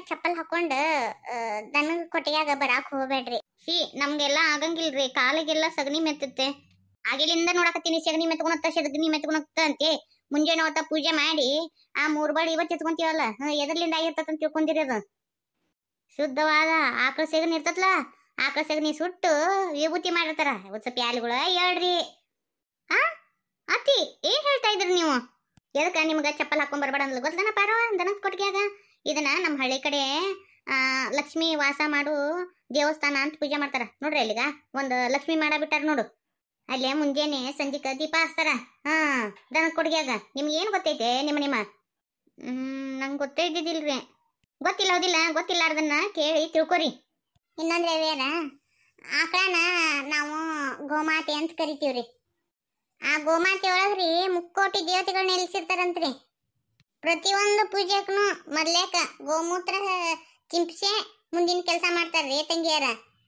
ಚಪ್ಪಲ್ ಹಾಕೊಂಡ್ ದನ ಕೊಟ್ಟಿಯಾಗ ಬರಾಕ್ ಹೋಗ್ಬೇಡ್ರಿ ಸಿ ನಮ್ಗೆಲ್ಲ ಆಗಂಗಿಲ್ರಿ ಕಾಲಿಗೆಲ್ಲ ಸಗಣಿ ಮೆತ್ತತ್ತೆ ಆಗಿಲಿಂದ ನೋಡಕತ್ತೀನಿ ಸಗಣಿ ಮೆತ್ಕೊಳತ್ತ ಸಗಣಿ ಮೆತ್ಕೊಳತ್ತ ಅಂತೆ ಮುಂಜಾನೆ ಹೊತ್ತ ಪೂಜೆ ಮಾಡಿ ಆ ಮೂರ್ ಬಾಡಿ ಇವತ್ತು ಎತ್ಕೊಂತೀವಲ್ಲ ಹ್ಮ್, ಎದರ್ಲಿಂದ ಆಗಿರ್ತತ್ ಅಂತ ತಿಳ್ಕೊಂಡಿರಿ ಅದು ಶುದ್ಧವಾದ ಆಕಳ ಸೆಗಣಿ ಇರ್ತತ್ಲ ಆಕಳ ಸೆಗಣಿ ಸುಟ್ಟು ವಿಭೂತಿ ಮಾಡಿರ್ತಾರ ಒಂದ್ ಸ್ವಲ್ಪ ಯಾಲಿಗಳ ಹೇಳ್ರಿ ಆ ಅತಿ ಏನ್ ಹೇಳ್ತಾ ಇದ್ರಿ ನೀವು ಎದಕ್ಕ ನಿಮ್ಗ ಚಪ್ಪಲ್ ಹಾಕೊಂಡ್ ಬರ್ಬೇಡ ಅಂದ್ಲ ಗೊತ್ತನ ಪಾರವ ದನದ ಕೊಟ್ಟಿಗೆಯಾಗ ಇದನ್ನ ನಮ್ಮ ಹಳ್ಳಿ ಕಡೆ ಆ ಲಕ್ಷ್ಮಿ ವಾಸ ಮಾಡು ದೇವಸ್ಥಾನ ಅಂತ ಪೂಜೆ ಮಾಡ್ತಾರ ನೋಡ್ರಿ ಅಲ್ಲಿಗ ಒಂದು ಲಕ್ಷ್ಮಿ ಮಾಡ ಬಿಟ್ಟಾರ ನೋಡು ಅಲ್ಲೇ ಮುಂಜಾನೆ ಸಂಜಿಕ ದೀಪ ಹಚ್ತಾರ ಹಾ ದನದ ಕೊಟ್ಟಿಗೆಯಾಗ ನಿಮ್ಗೆ ಏನ್ ಗೊತ್ತೈತೆ ನಿಮ್ಮ ನಿಮ್ಮ ಹ್ಮ್ ನಂಗೆ ಗೊತ್ತೇ ಇದ್ದಿದ್ದಿಲ್ರಿ ಗೊತ್ತಿಲ್ಲ ಹೌದಿಲ್ಲ ಗೊತ್ತಿಲ್ಲಾರ್ದನ್ನ ಕೇಳಿ ತಿಳ್ಕೊರಿ ಇನ್ನೊಂದ್ರೆ ಬೇರೆ ಆಕಳನ ನಾವು ಗೋಮಾತೆ ಅಂತ ಕರಿತೀವ್ರಿ ಆ ಗೋಮಾತೆ ಒಳಗ್ರಿ ಮುಕ್ಕೋಟಿ ದೇವತೆಗಳನ್ನ ನಿಲ್ಸಿರ್ತಾರಂತ್ರಿ ಪ್ರತಿಯೊಂದು ಪೂಜೆಗೂ ಮೊದ್ಲೇಕ ಗೋಮೂತ್ರ ಚಿಂಪ್ಸೆ ಮುಂದಿನ ಕೆಲಸ ಮಾಡ್ತಾರ್ರಿ ತಂಗಿಯರ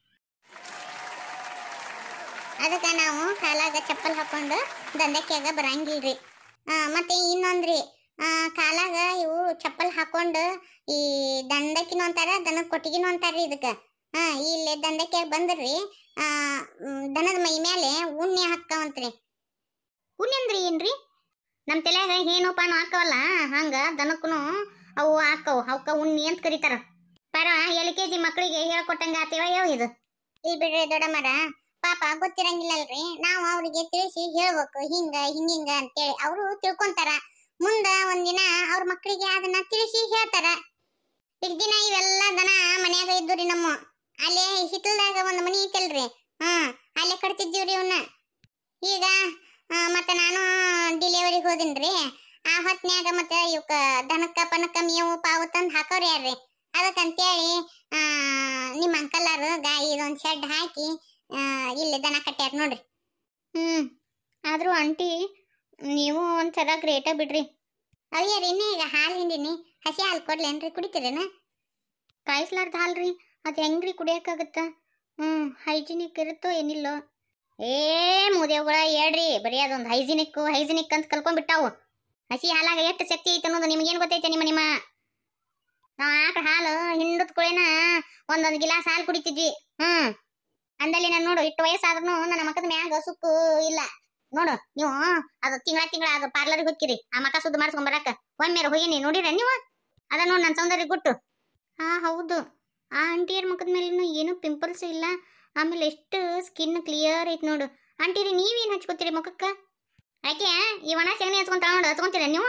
ಅದಕ್ಕೆ ನಾವು ಕಾಲಾಗ ಚಪ್ಪಲ್ ಹಾಕೊಂಡು ದಂಧಕ್ಯಾಗ ಬರಂಗಿಲ್ರಿ ಆ, ಮತ್ತೆ ಇನ್ನೊಂದ್ರಿ ಆ, ಕಾಲಾಗ ಇವು ಚಪ್ಪಲ್ ಹಾಕೊಂಡು ಈ ದಂಡಕಿನೂ ಅಂತಾರ ದನದ ಕೊಟ್ಟಿಗಿನೂ ಅಂತಾರ್ರಿ ಇದಕ್ಕೆ ಹಾ ಇಲ್ಲಿ ದಂಡಕ್ಯಾಗ ಬಂದ್ರಿ ಆ ಮ್, ದನದ ಮೈ ಮೇಲೆ ಉಣ್ಣೆ ಹಾಕ್ತಾವಂತ್ರಿ ಉಣ್ಣೆ ಅಂದ್ರಿ ಏನ್ರಿ ನಮ್ಮ ತಲೆಯಾಗ ಏನೋಪಾನು ಹಾಕವಲ್ಲ ಹಂಗ ದನಕ್ಕೂ ಅವು ಹಾಕವು ಅವಕ್ಕ ಉಣ್ಣಿ ಅಂತ ಕರೀತಾರ ಪರ ಎಲ್ ಕೆ ಜಿ ಮಕ್ಕಳಿಗೆ ಹೇಳ್ಕೊಟ್ಟಂಗ ಆತಿವ ಯಾವ ಇದು ಇಲ್ಲಿ ಬಿಡ್ರಿ ದೊಡ್ಡಮ್ಮರ ಪಾಪ ಗೊತ್ತಿರಂಗಿಲ್ಲಲ್ರಿ ನಾವು ಅವ್ರಿಗೆ ತಿಳಿಸಿ ಹೇಳ್ಬೇಕು ಹಿಂಗ ಹಿಂಗಿಂಗ ಅಂತೇಳಿ ಅವರು ತಿಳ್ಕೊಂತಾರ ಮುಂದ ಒಂದಿನ ಅವ್ರ ಮಕ್ಕಳಿಗೆ ಅದನ್ನ ತಿಳಿಸಿ ಹೇಳ್ತಾರ ಇಷ್ಟ ದಿನ ಇವೆಲ್ಲ ದನ ಮನ್ಯಾಗ ಇದ್ದುರಿ ನಮ್ಮ ಅಲ್ಲೇ ಹಿತ್ತಲ್ದಾಗ ಒಂದು ಮನಿ ಐತಲ್ರಿ ಹ್ಮ್ ಅಲ್ಲೇ ಕಟ್ತಿದ್ದೀವ್ರಿ ಅವನ್ನ ಈಗ ಆ, ಮತ್ತೆ ನಾನು ಡಿಲಿವರಿಗೆ ಹೋದಿನ್ರಿ ಆ ಹೊತ್ನ್ಯಾಗ ಮತ್ತೆ ಇವಕ್ಕ ದನಕ್ಕ ಪನಕ್ಕ ಮೇವು ಪಾವು ತಂದು ಹಾಕೋರಿ ಯಾರ್ರಿ ಅದಕ್ಕಂತೇಳಿ ಆ, ನಿಮ್ಮ ಅಂಕಲ್ಲಾರು ಗಾಯಿ ಇದೊಂದು ಶೆಡ್ ಹಾಕಿ ಆ, ಇಲ್ಲಿ ದನ ಕಟ್ಟ್ಯಾರ ನೋಡ್ರಿ ಹ್ಮ್ ಆದ್ರೂ ಆಂಟಿ ನೀವು ಒಂಥರ ಗ್ರೇಟ ಬಿಡ್ರಿ ಅವ್ಯಾರ ಇನ್ನೇ ಈಗ ಹಾಲು ಹಿಂಡಿನಿ ಹಸಿ ಹಾಲು ಕೊಡ್ಲೇನ್ರಿ ಕುಡಿತೀರೇನ ಕಾಯಿಸ್ಲಾರ್ದ ಹಾಲ್ರಿ ಅದು ಹೆಂಗ್ರಿ ಕುಡಿಯೋಕ್ಕಾಗತ್ತ ಹ್ಮ್ ಹೈಜಿನಿಕ್ ಇರುತ್ತೋ ಏನಿಲ್ಲೋ ಏ ಮುದೇವುಗಳ ಹೇಳ್ರಿ ಬರೀ ಅದೊಂದು ಹೈಜಿನಿಕ್ ಹೈಜಿನಿಕ್ ಅಂತ ಕಲ್ಕೊಂಡ್ಬಿಟ್ಟಾವು ಹಸಿ ಹಾಲಾಗ ಎಷ್ಟು ಶಕ್ತಿ ಐತೆ ಅನ್ನೋದು ನಿಮಗೇನು ಗೊತ್ತೈತೆ ನಿಮ್ಮ ನಿಮ್ಮ ನಾವು ಆಕಳ ಹಾಲು ಹಿಂಡದ ಕುಳೇನ ಒಂದೊಂದು ಗಿಲಾಸ್ ಹಾಲು ಕುಡಿತಿದ್ವಿ ಹ್ಮ್ ಅಂದಲ್ಲಿ ನಾನು ನೋಡು ಇಟ್ಟು ವಯಸ್ಸಾದ್ರೂ ನನ್ನ ಮಕ್ಕದ ಮ್ಯಾಗ ಸುಕ್ಕು ಇಲ್ಲ ನೋಡು ನೀವು ಅದು ತಿಂಗಳ ತಿಂಗಳ ಅದು ಪಾರ್ಲರ್ಗೆ ಹೋಗ್ತೀರಿ ಆ ಮಕ ಸುದ್ದು ಮಾಡಿಸ್ಕೊಂಡ್ ಬರಾಕ ಒಮ್ಮೆರ ಹೋಗಿನಿ ನೋಡಿರ ನೀವು ಅದ ನೋಡಿ ನನ್ನ ಸೌಂದರ್ಯ ಗುಟ್ಟು ಹಾ ಹೌದು ಆ ಆಂಟಿಯರ್ ಮುಖದ ಮೇಲೂ ಏನು ಪಿಂಪಲ್ಸ್ ಇಲ್ಲ ಆಮೇಲೆ ಎಷ್ಟು ಸ್ಕಿನ್ ಕ್ಲಿಯರ್ ಐತಿ ನೋಡು ಆಂಟಿರಿ ನೀವೇನು ಹಚ್ಕೋತೀರಿ ಮುಖಕ್ಕ ಯಾಕೆ ಈ ಒಣ ಸಗಣಿ ಹಚ್ಕೊಂತ ನೋಡು ಹಚ್ಕೊಂತೀರ ನೀವು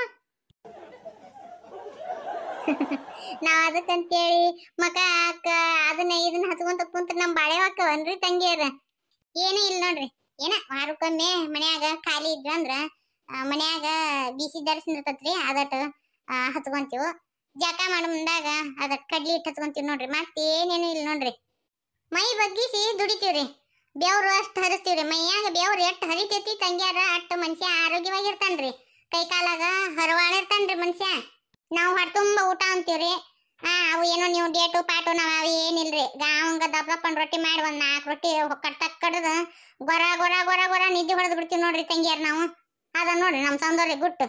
ನಾವ್ ಅದಕ್ಕಂತೇಳಿ ಮಕ ಅಕ್ಕ ಅದನ್ನ ಇದನ್ನ ಹಚ್ಕೊಂತ ಕುಂತ ನಮ್ ಬಾಳೆ ಹಾಕವನ್ರಿ ತಂಗಿಯರ ಏನೂ ಇಲ್ಲ ನೋಡ್ರಿ ಏನ ವಾರಕ್ಕೊಮ್ಮೆ ಮನ್ಯಾಗ ಖಾಲಿ ಇದ್ರಂದ್ರ ಆ, ಮನ್ಯಾಗ ಬಿಸಿ ದರ್ಶನಿರ್ತತ್ರಿ ಅದಟ್ ಆ, ಹಚ್ಕೊಂತೀವಿ ಜಕ ಮಾಡೋ ಮುಂದಾಗ ಅದಟ್ ಕಡ್ಲಿ ಹಿಟ್ಟು ಹಚ್ಕೊಂತೀವಿ ನೋಡ್ರಿ ಮತ್ತೇನೇನು ಇಲ್ಲ ನೋಡ್ರಿ ಮೈ ಬಗ್ಗಿಸಿ ದುಡಿತೀವ್ರಿ ಬೆವ್ರು ಅಷ್ಟು ಹರಿಸ್ತೀವ್ರಿ ಮೈಯಾಗ ಬೆವ್ರು ಎಷ್ಟು ಹರಿತೈತಿ ತಂಗ್ಯಾರ ಅಷ್ಟು ಮನುಷ್ಯ ಆರೋಗ್ಯವಾಗಿರ್ತಾನ್ರಿ ಕೈ ಕಾಲಾಗ ಹರವಾಡಿರ್ತಾನ್ರಿ ಮನುಷ್ಯ ನಾವು ಹೊಟ್ಟೆ ತುಂಬ ಊಟ ಅಂತೀವ್ರಿ ಆ ಅವು ಏನೋ ನೀವು ಡೇಟು ಪಾಟು ನಾವ್ ಅವು ಏನಿಲ್ರಿ ಗಾವಂಗ ದಪ್ಪ ದಪ್ಪನ್ ರೊಟ್ಟಿ ಮಾಡಿ ಒಂದ್ ನಾಲ್ಕು ರೊಟ್ಟಿ ಕಟ್ತಕ್ ಕಡ್ದು ಗೊರ ಗೊರ ಗೊರ ಗೊರ ನಿದ್ದೆ ಹೊಡೆದು ಬಿಡ್ತೀವಿ ನೋಡ್ರಿ ತಂಗಿಯಾರ ನಾವು ಅದ ನೋಡ್ರಿ ನಮ್ಮ ಸೌಂದರ್ಯ ಗುಟ್ಟು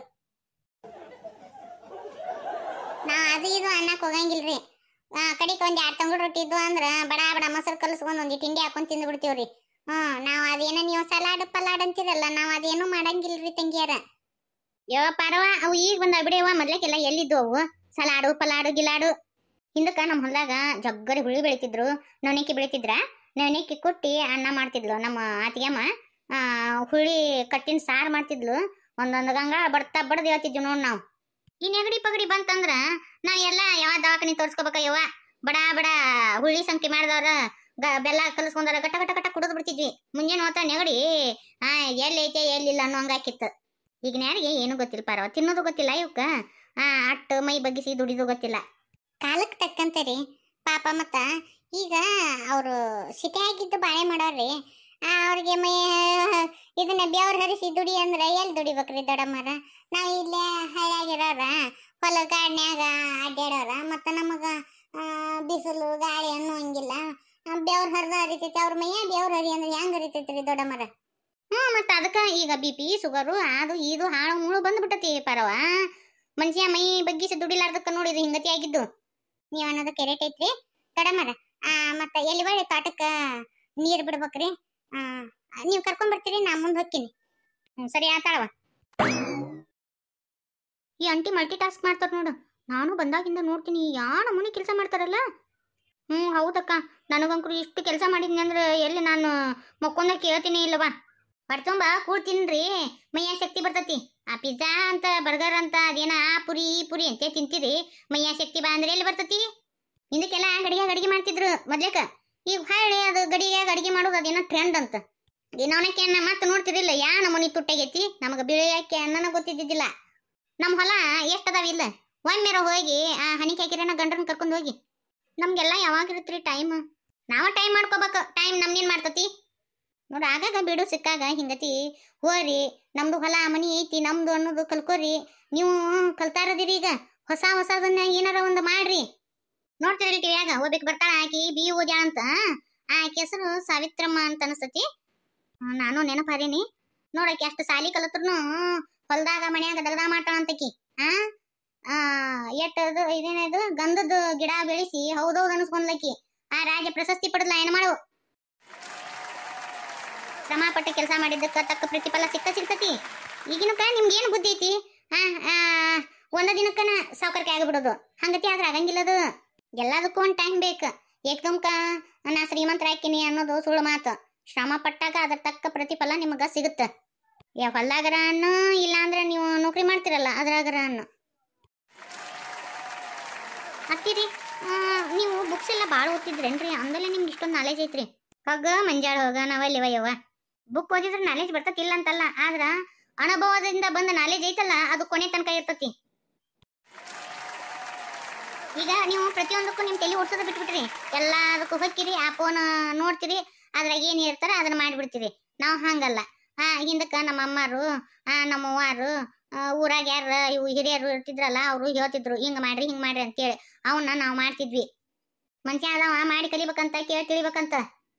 ನಾ ಅದು ಇದು ಅನ್ನಕ್ ಹೋಗಂಗಿಲ್ರಿ ಆ ಕಡಿಕ್ ಒಂದ್ ಎರಡ್ ತಂಗುಡ್ ರೊಟ್ಟಿ ಇದ್ವು ಅಂದ್ರ ಬಡ ಬಡ ಮೊಸರು ಕಲಸ್ಕೊಂಡ್ ಒಂದ್ ತಿಂಡಿ ಹಾಕೊಂಡ್ ತಿಂದು ಬಿಡ್ತೀವ್ರಿ ಹ್ಮ್ ನಾವ್ ಅದೇನ ನೀವು ಸಲಾಡ್ ಪಲಾಡ್ ಅಂತೀರಲ್ಲ ನಾವ್ ಅದೇನು ಮಾಡಂಗಿಲ್ರಿ ತಂಗಿಯಾರ ಯೋ ಪರವ ಅವು ಈಗ ಬಂದ ಬಿಡೇವ ಮೊದ್ಲಕ್ಕೆಲ್ಲ ಎಲ್ಲಿದ್ದು ಅವು ಸಲಾಡು ಪಲಾಡು ಗಿಲಾಡು ಹಿಂದಕ್ಕ ನಮ್ಮ ಹೊಲದಾಗ ಜಗ್ಗರಿ ಹುಳಿ ಬೆಳಿತಿದ್ರು ನವಣಿಕೆ ಬೆಳಿತಿದ್ರ ನವಣಿಕೆ ಕೊಟ್ಟಿ ಅನ್ನ ಮಾಡ್ತಿದ್ಲು ನಮ್ಮ ಅತ್ತಿಗೆಮ್ಮ ಆ ಹುಳಿ ಕಟ್ಟಿನ ಸಾರು ಮಾಡ್ತಿದ್ಲು ಒಂದೊಂದು ಗಂಗಾ ಬಡ್ತಾ ಬಡ್ದು ಹೇಳ್ತಿದ್ವಿ ನೋಡ್ ನಾವು ಈ ನೆಗಡಿ ಪಗಡಿ ಬಂತಂದ್ರ ನಾವ್ ಎಲ್ಲ ಯಾವ ದವಾಖಾನಿ ತೋರ್ಸ್ಕೋಬೇಕ ಯವ್ವ ಬಡ ಬಡ ಹುಳಿ ಸಂಖ್ಯೆ ಮಾಡಿದವ್ರ ಗ- ಬೆಲ್ಲ ಕಲಸ್ಕೊಂಡಾರ ಗಟ ಗಟ ಗಟ ಕುಡಿದು ಬಿಡ್ತಿದ್ವಿ ಮುಂಜಾನೆ ಹೋತ ನೆಗಡಿ ಆ ಎಲ್ಲಿ ಐತೆ ಎಲ್ಲಿಲ್ಲ ಅನ್ನೋ ಹಂಗಾಕಿತ್ತು ಈಗಿನ ಯಾರಿಗೆ ಏನು ಗೊತ್ತಿಲ್ಲ ಪರವ ತಿನ್ನೋದು ಗೊತ್ತಿಲ್ಲ ಇವಕ್ಕ ಆ ಅಟ್ಟು ಮೈ ಬಗ್ಗಿಸಿ ದುಡಿದು ಗೊತ್ತಿಲ್ಲ ಕಾಲಕ್ಕೆ ತಕ್ಕಂತೆ ರೀ ಪಾಪ ಮತ್ತ ಈಗ ಅವರು ಸಿಟಿಯಾಗಿದ್ದು ಬಾಳೆ ಮಾಡೋರಿ ಆ, ಅವ್ರಿಗೆ ಮೈ ಇದನ್ನ ಬೆವ್ರು ಹರಿಸಿ ದುಡಿ ಅಂದ್ರೆ ಎಲ್ಲಿ ದುಡಿಬೇಕ್ರಿ ದೊಡ್ಡಮ್ಮರ ನಾವು ಇಲ್ಲೇ ಹಳ್ಳಿಯಾಗಿರೋರ ಹೊಲ ಗಾಡ್ನ್ಯಾಗ ಅಡ್ಡಾಡೋರ ಮತ್ತು ನಮಗೆ ಬಿಸಿಲು ಗಾಳಿ ಅನ್ನೋಂಗಿಲ್ಲ ಬೆವ್ರು ಹರಿದ ಹರಿತೈತಿ ಅವ್ರ ಮೈಯ ಬೆವ್ರು ಹರಿ ಅಂದ್ರೆ ಹೆಂಗ್ ಹರಿತೈತ್ರಿ ದೊಡ್ಡಮ್ಮರ ಹ್ಞೂ ಮತ್ತು ಅದಕ್ಕೆ ಈಗ ಬಿ ಪಿ ಶುಗರು ಅದು ಇದು ಹಾಳು ಮುಳು ಬಂದ್ಬಿಟ್ಟತಿ ಪರವ ಮನುಷ್ಯ ಮೈ ಬಗ್ಗಿಸಿ ದುಡಿಲಾರ್ದಕ್ಕ ನೋಡಿದು ಹಿಂಗತಿ ಆಗಿದ್ದು ನೀವ್ ಅನ್ನೋದು ಕೆರೆಟ್ ಐತ್ರಿ ಕಡಮರ ಆ ಮತ್ತ ಎಲ್ಲಿ ಬಳ್ಳಿ ತೋಟಕ್ಕ ನೀರ್ ಬಿಡ್ಬೇಕ್ರಿ ಆ ನೀವ್ ಕರ್ಕೊಂಡ್ ಬರ್ತೀರಿ ನಾ ಮುಂದ್ ಹೋಗ್ತೀನಿ ಹ್ಮ್ ಸರಿ ಆತಾಳವ ಈ ಅಂಟಿ ಮಲ್ಟಿ ಟಾಸ್ಕ್ ಮಾಡ್ತಾರ ನೋಡು ನಾನು ಬಂದಾಗಿಂದ ನೋಡ್ತೀನಿ ಯಾ ನಮೂನಿ ಕೆಲಸ ಮಾಡ್ತಾರಲ್ಲ ಹ್ಞೂ ಹೌದಕ್ಕ ನನಗಂಕರು ಇಷ್ಟು ಕೆಲಸ ಮಾಡಿದ್ನಿ ಅಂದ್ರೆ ಎಲ್ಲಿ ನಾನು ಮಕ್ಕೊಂದ ಕೇಳ್ತೀನಿ ಇಲ್ಲವಾ ಬರ್ತುಂಬ ಕೂಡ್ತೀನ್ರಿ ಮೈಯ ಶಕ್ತಿ ಬರ್ತತಿ ಆ ಪಿಜ್ಜಾ ಅಂತ ಬರ್ಗರ್ ಅಂತ ಅದೇನ ಆ ಪುರಿ ಈ ಪುರಿ ಅಂತ ತಿಂತೀರಿ ಮೈಯ ಶಕ್ತಿ ಬಾ ಅಂದ್ರೆ ಎಲ್ಲಿ ಬರ್ತತಿ ಹಿಂದಕ್ಕೆಲ್ಲ ಗಡಿಗೆ ಅಡಿಗೆ ಮಾಡ್ತಿದ್ರು ಮೊದ್ಲೇಕ ಈಗ ಹೊಳ್ಳಿ ಅದು ಗಡಿಗೆ ಅಡಿಗೆ ಮಾಡೋದು ಅದೇನೋ ಟ್ರೆಂಡ್ ಅಂತ ಇನ್ನವನಕ್ಕೆ ಅನ್ನ ಮತ್ತೆ ನೋಡ್ತಿರಿಲ್ಲ ಯಾ ನಮೂನಿ ತುಟ್ಟಾಗೈತಿ ನಮಗೆ ಬಿಳಿಯಕ್ಕೆ ಅನ್ನನ ಗೊತ್ತಿದ್ದಿದ್ದಿಲ್ಲ ನಮ್ಮ ಹೊಲ ಎಷ್ಟು ಅದಾವ ಇಲ್ಲ ಒಮ್ಮೆರ ಹೋಗಿ ಆ ಹನಿಕೆ ಹಾಕಿರನ ಗಂಡರನ್ನ ಕರ್ಕೊಂಡು ಹೋಗಿ ನಮ್ಗೆಲ್ಲ ಯಾವಾಗ ಇರುತ್ರಿ ಟೈಮ್ ನಾವ ಟೈಮ್ ಮಾಡ್ಕೋಬೇಕು ಟೈಮ್ ನಮ್ನೇನ್ ಮಾಡ್ತತಿ ನೋಡ್ರಿ ಆಗಾಗ ಬಿಡು ಸಿಕ್ಕಾಗ ಹಿಂಗತಿ ಹೋರಿ ನಮ್ದು ಹೊಲ ಮನಿ ಐತಿ ನಮ್ದು ಅನ್ನೋದು ಕಲ್ಕೋರಿ ನೀವು ಕಲ್ತಾ ಇರೋದಿರಿ ಈಗ ಹೊಸ ಹೊಸದನ್ನ ಏನಾರ ಒಂದು ಮಾಡ್ರಿ ನೋಡ್ತಿರಲಿ ಟಿವ್ಯಾಗ ಹೋಗ್ಬೇಕು ಬರ್ತಾಳ ಆಕಿ ಬಿ ಓದ್ಯಾಳ ಅಂತ ಆಕಿ ಹೆಸರು ಸಾವಿತ್ರಮ್ಮ ಅಂತ ಅನಸ್ತತಿ ಆ, ನಾನು ನೆನಪಾರೀನಿ ನೋಡಕ್ಕೆ ಅಷ್ಟು ಸಾಲಿ ಕಲತ್ರುನು ಹೊಲ್ದಾಗ ಮನ್ಯಾಗ ದಗದ ಮಾಡ್ತಾಳ ಅಂತಕಿ ಆ ಆ ಎಟ್ಟದು ಇದೇನದು ಗಂಧದ ಗಿಡ ಬೆಳೆಸಿ ಹೌದೌದು ಅನಿಸ್ಕೊಂಡ್ಲಕ್ಕಿ ಆ ರಾಜ ಪ್ರಶಸ್ತಿ ಪಡೆದ್ಲ ಏನ್ ಮಾಡು ಶ್ರಮ ಪಟ್ಟು ಕೆಲಸ ಮಾಡಿದ್ದಕ್ಕ ತಕ್ಕ ಪ್ರತಿಫಲ ಸಿಕ್ಕ ಸಿಗ್ತತಿ ಈಗಿನಕ ನಿಮ್ಗೆ ಏನು ಬುದ್ಧಿ ಐತಿ ಆ ಆ, ಒಂದ ದಿನಕ್ಕನ ಸಾವುಕಾರಕ್ಕೆ ಆಗಿಬಿಡೋದು ಹಂಗತಿ ಆದ್ರೆ ಆಗಂಗಿಲ್ಲ ಅದು ಎಲ್ಲದಕ್ಕೂ ಒಂದು ಟೈಮ್ ಬೇಕು ಏಕದಮ್ಕ ನಾ ಶ್ರೀಮಂತರ ಹಾಕಿನಿ ಅನ್ನೋದು ಸುಳ್ಳು ಮಾತು ಶ್ರಮ ಪಟ್ಟಾಗ ಅದ್ರ ತಕ್ಕ ಪ್ರತಿಫಲ ನಿಮಗ ಸಿಗುತ್ತೆ ಯಾ ಹೊಲ್ದಾಗರ ಅನ್ನು ಇಲ್ಲಾಂದ್ರೆ ನೀವು ನೌಕರಿ ಮಾಡ್ತಿರಲ್ಲ ಅದ್ರಾಗರ ಅನ್ನು ಅತ್ತಿರಿ ಆ, ನೀವು ಬುಕ್ಸ್ ಎಲ್ಲ ಭಾಳ ಓದ್ತಿದ್ರೇನ್ರಿ ಅಂದಲೇ ನಿಮ್ಗೆ ಇಷ್ಟೊಂದು ನಾಲೆಜ್ ಐತ್ರಿ ಹಗ್ಗ ಮಂಜಾಳ ಹೋಗ ನಾವಲ್ಲಿ ವಯ್ಯವ ಬುಕ್ ಓದಿದ್ರೆ ನಾಲೆಜ್ ಬರ್ತತಿಲ್ಲ ಅಂತಲ್ಲ ಆದ್ರ ಅನುಭವದಿಂದ ಬಂದ ನಾಲೆಜ್ ಐತಲ್ಲ ಅದು ಕೊನೆ ತನಕ ಇರ್ತತಿ ಈಗ ನೀವು ಪ್ರತಿಯೊಂದಕ್ಕೂ ನಿಮ್ ತಲೆ ಓಡ್ಸೋದು ಬಿಟ್ಬಿಟ್ರಿ ಎಲ್ಲದಕ್ಕೂ ಹೊಕ್ಕಿರಿ ಆ ಫೋನ್ ನೋಡ್ತೀರಿ ಅದ್ರಾಗ ಏನ್ ಇರ್ತಾರ ಅದನ್ನ ಮಾಡಿಬಿಡ್ತೀರಿ ನಾವು ಹಂಗಲ್ಲ ಆ ಹಿಂದಕ್ಕ ನಮ್ಮ ಅಮ್ಮಾರು ಆ ನಮ್ಮ ಅವ್ವಾರು ಆ, ಊರಾಗ ಯಾರ ಇವು ಹಿರಿಯರು ಇರ್ತಿದ್ರಲ್ಲ ಅವರು ಹೇಳ್ತಿದ್ರು ಹಿಂಗ್ ಮಾಡ್ರಿ ಹಿಂಗ್ ಮಾಡ್ರಿ ಅಂತೇಳಿ ಅವನ್ನ ನಾವು ಮಾಡ್ತಿದ್ವಿ ಮನುಷ್ಯ ಅದಾವ ಮಾಡಿ ಕಲಿಬೇಕಂತ ಕೇಳಿ ತಿಳಿಬೇಕಂತ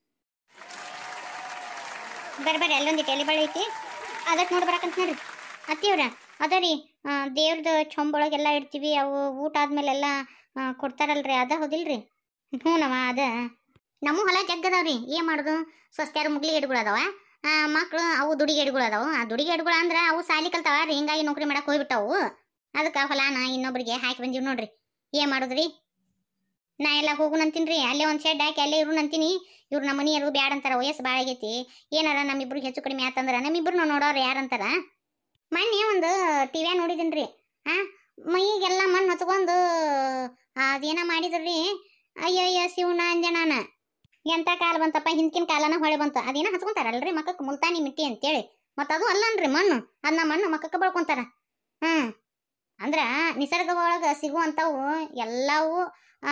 ಬರ್ರಿ ಬರ್ರಿ ಅಲ್ಲೊಂದಿಟ್ಟು ಎಲೆ ಬಳ್ಳಿ ಐತಿ ಅದಕ್ಕೆ ನೋಡಿ ಬರಕಂತ ನೋಡ್ರಿ ಅತ್ತಿಯವ್ರ ಅದ ರೀ ದೇವ್ರದ್ದು ಚೊಂಬೊಳಗೆಲ್ಲ ಇಡ್ತೀವಿ ಅವು ಊಟ ಆದ್ಮೇಲೆಲ್ಲ ಆ, ಕೊಡ್ತಾರಲ್ರಿ ಅದ ಹೌದಿಲ್ರಿ ಹ್ಞೂನವ ಅದ ನಮ್ಮ ಹೊಲ ಜಗ್ಗದಾವ್ರಿ ಏನ್ ಮಾಡುದು ಸ್ವಸ್ತ್ಯಾರ ಮುಗ್ಲಿ ಗಿಡಗಳು ಅದಾವ ಆ, ಮಕ್ಳು ಅವು ದುಡಿಗೆ ಗಿಡಗಳು ಅದಾವ ಆ ದುಡಿಗೆ ಗಿಡಗಳು ಅಂದ್ರ ಅವು ಸಾಲಿ ಕಲ್ತಾವ ರೀ ಹಿಂಗಾಗಿ ನೌಕರಿ ಮಾಡಕ್ ಹೋಗ್ಬಿಟ್ಟಾವು ಅದಕ್ಕೆ ಹೊಲಾನ ಇನ್ನೊಬ್ರಿಗೆ ಹಾಕಿ ಬಂದೀವಿ ನೋಡ್ರಿ ಏನ್ ಮಾಡುದ್ರಿ ನಾ ಎಲ್ಲ ಹೋಗುನ್ ಅಂತೀನ್ರಿ ಅಲ್ಲೇ ಒಂದ್ ಶೆಡ್ ಹಾಕಿ ಅಲ್ಲೇ ಇರು ಅಂತೀನಿ ಇವ್ರು ನಮ್ಮ ಮನೆಯವರು ಬ್ಯಾಡ ಅಂತಾರ ವಯಸ್ಸು ಭಾಳ ಆಗೈತಿ ಏನಾರ ನಮ್ಮಿಬ್ರಿಗೆ ಹೆಚ್ಚು ಕಡಿಮೆ ಆತಂದ್ರ ನಮ್ಮಿಬ್ರು ನೋಡೋರು ಯಾರಂತಾರ ಮೊನ್ನೆ ಒಂದು ಟಿವ್ಯಾ ನೋಡಿದೀನ್ರಿ ಆ ಮೈಗೆಲ್ಲ ಮಣ್ಣು ಹೊತ್ಕೊಂಡು ಅದೇನ ಮಾಡಿದ್ರಿ ಅಯ್ಯಯ್ಯ ಶಿವನ ಅಂಜನಾನ ಎಂತ ಕಾಲ ಬಂತಪ್ಪ ಹಿಂದ್ಕಿನ ಕಾಲನ ಹೊಳೆ ಬಂತ ಅದೇನ ಹಚ್ಕೊಂತಾರಲ್ರಿ ಮಕ್ಕಕ್ಕೆ ಮುಲ್ತಾನಿ ಮಿಟ್ಟಿ ಅಂತೇಳಿ ಮತ್ತ ಅದು ಅಲ್ಲನ್ರಿ ಮಣ್ಣು ಅದನ್ನ ಮಣ್ಣು ಮಕ್ಕಕ್ಕೆ ಬಳ್ಕೊಂತಾರ ಹ್ಮ್ ಅಂದ್ರ ನಿಸರ್ಗ ಒಳಗ ಸಿಗುವಂತವು ಎಲ್ಲವೂ ಆ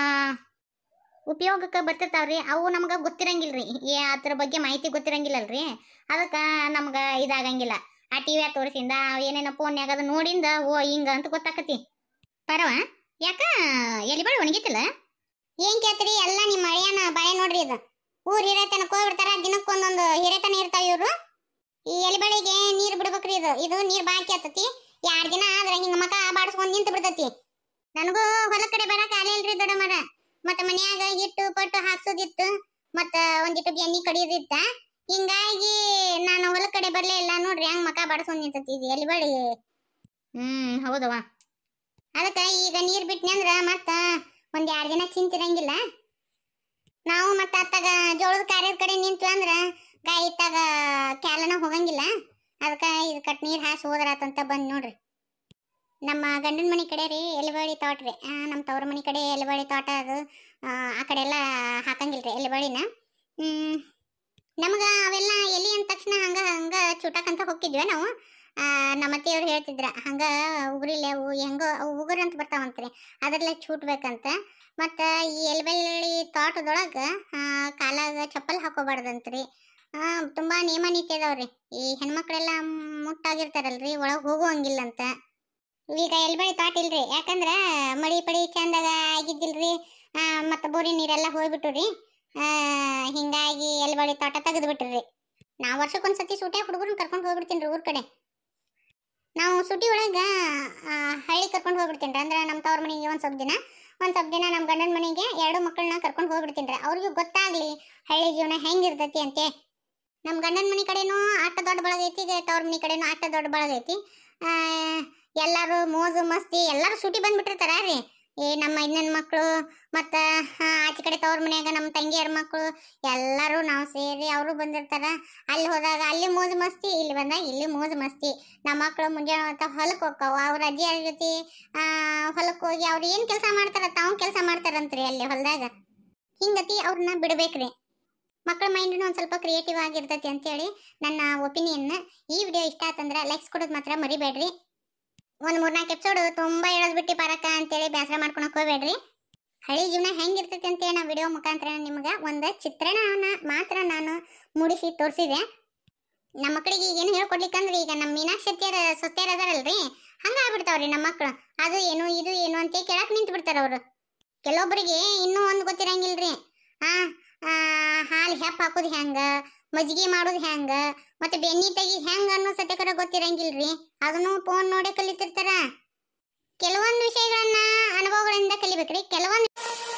ಉಪಯೋಗಕ್ಕೆ ಬರ್ತಿರ್ತಾವ್ರಿ ಅವು ನಮ್ಗೆ ಗೊತ್ತಿರಂಗಿಲ್ರಿ ಏ ಅದ್ರ ಬಗ್ಗೆ ಮಾಹಿತಿ ಗೊತ್ತಿರಂಗಿಲ್ಲಲ್ರಿ ಅದಕ್ಕೆ ನಮ್ಗೆ ಇದಾಗಂಗಿಲ್ಲ ಆ ಟಿವಿಯಾಗ ತೋರಿಸಿಂದ ಏನೇನೋ ಫೋನ್ಯಾಗ ಅದು ನೋಡಿಂದ ಓ ಹಿಂಗ ಅಂತ ಗೊತ್ತಾಕತಿ ಪರವ ಯಾಕ ಎಲ್ಲಿ ಬಾಳ ಒಣಗಿತಿಲ್ಲ ಏನ್ ಕೇಳ್ತೀರಿ ಎಲ್ಲ ನಿಮ್ಮ ಮಳೆಯನ್ನ ಬಾಳೆ ನೋಡ್ರಿ ಇದು ಊರ್ ಹಿರೇತನಕ್ ಹೋಗ್ಬಿಡ್ತಾರ ದಿನಕ್ಕೆ ಒಂದೊಂದು ಹಿರೇತನ ಇರ್ತಾವ ಇವ್ರು ಈ ಎಲಿಬಳಿಗೆ ನೀರ್ ಬಿಡ್ಬೇಕ್ರಿ ಇದು ಇದು ನೀರ್ ಬಾಕಿ ಆತತಿ ಎರಡ್ ದಿನ ಆದ್ರ ಹಿಂಗ ಮಕ ಬಾಡ್ಸ್ಕೊಂಡ್ ನಿಂತು ಬಿಡ್ತತಿ ನನಗೂ ಹೊಲ ಕಡೆ ಬರಕ್ ಆಲಿಲ್ರಿ ದೊಡ್ಡ ಮರ ಮತ್ತ ಮನ್ಯಾಗ ಹಿಟ್ಟು ಪಟ್ಟು ಹಾಕ್ಸೋದಿತ್ತು ಮತ್ತ ಒಂದಿಟ್ಟು ಎಣ್ಣಿ ಕಡಿಯೋದಿತ್ತ ಹಿಂಗಾಗಿ ನಾನು ಹೊಲ ಕಡೆ ಬರ್ಲೇ ಇಲ್ಲ ನೋಡ್ರಿ ಹಂಗ್ ಮಕ ಬಾಡ್ಸ್ಕೊಂಡ್ ನಿಂತತಿ ಇದು ಎಲ್ಲಿ ಬಳಿ ಹ್ಮ್ ಹೌದವ ಅದಕ್ಕ ಈಗ ನೀರ್ ಬಿಟ್ನಿ ಅಂದ್ರ ಮತ್ತ ಒಂದ್ ಎರಡ್ ದಿನ ಚಿಂತಿರಂಗಿಲ್ಲ ನಾವು ಮತ್ತ ಅತ್ತಾಗ ಜೋಳದ ಕಾರ್ಯದ ಕಡೆ ನಿಂತು ಅಂದ್ರ ಗಾಯ ಇತ್ತಾಗ ಕ್ಯಾಲನ ಹೋಗಂಗಿಲ್ಲ ಅದಕ್ಕ ಇದು ಕಟ್ ನೀರ್ ಹಾಸಿ ಹೋದ್ರಾತಂತ ಬಂದ್ ನೋಡ್ರಿ ನಮ್ಮ ಗಂಡನ ಮನೆ ಕಡೆ ರೀ ಎಲೆಬಳ್ಳಿ ತೋಟ ರೀ ಆ, ನಮ್ಮ ತವ್ರ ಮನೆ ಕಡೆ ಎಲೆಬಳ್ಳಿ ತೋಟ ಅದು ಆ, ಆ ಕಡೆ ಎಲ್ಲ ಹಾಕಂಗಿಲ್ರಿ ಎಲೆಬಳ್ಳಿನ ಹ್ಮ್ ನಮ್ಗ ಅವೆಲ್ಲ ಎಲಿ ಅಂದ ತಕ್ಷಣ ಹಂಗ ಹಂಗ ಚೂಟಕ್ಕಂತ ಹೋಗಿದ್ವಿ ನಾವು ಆ, ನಮ್ಮ ಅತ್ತೆಯವ್ರು ಹೇಳ್ತಿದ್ರ ಹಂಗ ಉಗುರಿಲ್ಲ ಅವು ಹೆಂಗೋ ಅವು ಉಗುರು ಅಂತ ಬರ್ತಾವಂತ್ರಿ ಅದ್ರಲ್ಲೇ ಚೂಟ್ಬೇಕಂತ ಮತ್ತ ಈ ಎಲೆಬಳ್ಳಿ ತೋಟದೊಳಗ ಆ, ಕಾಲಾಗ ಚಪ್ಪಲ್ ಹಾಕೋಬಾರ್ದಂತ್ರಿ ಆ, ತುಂಬಾ ನಿಯಮ ನೀತಿ ಅದಾವ್ರಿ ಈ ಹೆಣ್ಮಕ್ಳೆಲ್ಲ ಮುಟ್ಟಾಗಿರ್ತಾರಲ್ರಿ ಒಳಗ್ ಹೋಗುವಂಗಿಲ್ಲ ಅಂತ ಈಗ ಎಲ್ಬಳಿ ತೋಟ ಇಲ್ರಿ ಯಾಕಂದ್ರ ಮಳಿ ಪಳಿ ಚಂದಾಗ ಆಗಿದ್ದಿಲ್ರಿ ಆ, ಮತ್ತ ಬೋರಿ ನೀರೆಲ್ಲ ಹೋಗ್ಬಿಟ್ಟು ಆ ಹಿಂಗಾಗಿ ಎಲ್ಬಳಿ ತೋಟ ತೆಗೆದು ಬಿಟ್ರಿ ನಾವು ವರ್ಷಕ್ಕೊಂದ್ಸತಿ ಸೂಟಿ ಹುಡುಗರನ್ನ ಕರ್ಕೊಂಡು ಹೋಗ್ಬಿಡ್ತೀನಿ ಊರ್ ಕಡೆ ನಾವು ಸುಟಿ ಒಳಗ ಆ, ಹಳ್ಳಿ ಕರ್ಕೊಂಡು ಹೋಗ್ಬಿಡ್ತೀನಿ ಅಂದ್ರೆ ನಮ್ಮ ತವ್ರ ಮನೆಗೆ ಒಂದ್ ಸ್ವಲ್ಪ ದಿನ ಒಂದ್ ಸ್ವಲ್ಪ ದಿನ ನಮ್ಮ ಗಂಡನ ಮನೆಗೆ ಎರಡು ಮಕ್ಕಳನ್ನ ಕರ್ಕೊಂಡು ಹೋಗ್ಬಿಡ್ತೀನಿ ರೀ ಅವ್ರಿಗೂ ಗೊತ್ತಾಗ್ಲಿ ಹಳ್ಳಿ ಜೀವನ ಹೆಂಗಿರ್ತೈತಿ ಅಂತೆ ನಮ್ಮ ಗಂಡನ ಮನೆ ಕಡೆನೂ ಆಟ ದೊಡ್ಡ ಬಳಗ ಐತಿ ಈಗ ತವ್ರ ಮನೆ ಕಡೆನೂ ಆಟ ದೊಡ್ಡ ಬಳಗ ಐತಿ ಆ, ಎಲ್ಲಾರು ಮೋಜು ಮಸ್ತಿ ಎಲ್ಲಾರು ಸೂಟಿ ಬಂದ್ಬಿಟ್ಟಿರ್ತಾರ ರೀ ಈ ನಮ್ಮ ಇನ್ನನ್ ಮಕ್ಕಳು ಮತ್ತು ಆಚೆ ಕಡೆ ತವ್ರ ಮನ್ಯಾಗ ನಮ್ಮ ತಂಗಿಯರ ಮಕ್ಕಳು ಎಲ್ಲರೂ ನಾವು ಸೇರಿ ಅವರು ಬಂದಿರ್ತಾರ ಅಲ್ಲಿ ಹೋದಾಗ ಅಲ್ಲಿ ಮೋಜು ಮಸ್ತಿ ಇಲ್ಲಿ ಬಂದಾಗ ಇಲ್ಲಿ ಮೋಜು ಮಸ್ತಿ ನಮ್ಮ ಮಕ್ಕಳು ಮುಂಜಾನೆ ಹೊತ್ತ ಹೊಲಕ್ಕೆ ಹೋಗ್ತಾವ ಅವ್ರ ಅಜ್ಜಿಯರ ಜೊತೆ ಹೊಲಕ್ಕೆ ಹೋಗಿ ಅವ್ರು ಏನು ಕೆಲಸ ಮಾಡ್ತಾರ ತಾವು ಕೆಲಸ ಮಾಡ್ತಾರಂತ್ರಿ ಅಲ್ಲಿ ಹೊಲದಾಗ ಹಿಂಗತಿ ಅವ್ರನ್ನ ಬಿಡ್ಬೇಕ್ರಿ ಮಕ್ಕಳ ಮೈಂಡ್ನು ಒಂದು ಸ್ವಲ್ಪ ಕ್ರಿಯೇಟಿವ್ ಆಗಿರ್ತೈತಿ ಅಂತೇಳಿ ನನ್ನ ಒಪಿನಿಯನ್ ಈ ವಿಡಿಯೋ ಇಷ್ಟ ಆತಂದ್ರೆ ಲೈಕ್ಸ್ ಕೊಡೋದು ಮಾತ್ರ ಮರಿಬೇಡ್ರಿ ಒಂದು ಮೂರ್ನಾಲ್ಕು ಎಪಿಸೋಡ್ ತುಂಬ ಹೇಳೋದು ಬಿಟ್ಟು ಪರಕ ಅಂತೇಳಿ ಬೇಸರ ಮಾಡ್ಕೊಳಕ್ ಹೋಗ್ಬೇಡ್ರಿ ಹಳ್ಳಿ ಜೀವನ ಹೆಂಗಿರ್ತೈತಿ ಅಂತೇಳಿ ನಾನು ವಿಡಿಯೋ ಮುಖಾಂತರ ನಿಮ್ಗೆ ಒಂದು ಚಿತ್ರಣನ ಮಾತ್ರ ನಾನು ಮೂಡಿಸಿ ತೋರಿಸಿದೆ ನಮ್ಮ ಮಕ್ಕಳಿಗೆ ಈಗೇನು ಹೇಳ್ಕೊಡ್ಲಿಕ್ಕಂದ್ರೆ ಈಗ ನಮ್ಮ ಮೀನಾಕ್ಷಿ ಸತ್ಯರ ಸೊತ್ಯಾರ ಅದಾರಲ್ರಿ ಹಂಗ ಆಗ್ಬಿಡ್ತಾವ್ರಿ ನಮ್ಮ ಮಕ್ಕಳು ಅದು ಏನು ಇದು ಏನು ಅಂತ ಕೇಳಕ್ ನಿಂತು ಬಿಡ್ತಾರ ಅವರು ಕೆಲವೊಬ್ಬರಿಗೆ ಇನ್ನೂ ಒಂದು ಗೊತ್ತಿರಂಗಿಲ್ರಿ ಆ ಹಾಲು ಹೆಪ್ಪ ಹಾಕೋದು ಹೆಂಗ ಮಜ್ಜಿಗೆ ಮಾಡೋದು ಹೆಂಗ ಮತ್ತೆ ಬೆನ್ನಿ ತೆಗಿ ಹೆಂಗ ಅನ್ನೋ ಸತ್ಯಕರ ಗೊತ್ತಿರಂಗಿಲ್ರಿ ಅದನ್ನು ಫೋನ್ ನೋಡಿ ಕಲಿತಿರ್ತಾರ ಕೆಲವೊಂದು ವಿಷಯಗಳನ್ನ ಅನುಭವಗಳಿಂದ ಕಲಿಬೇಕ್ರಿ ಕೆಲವೊಂದು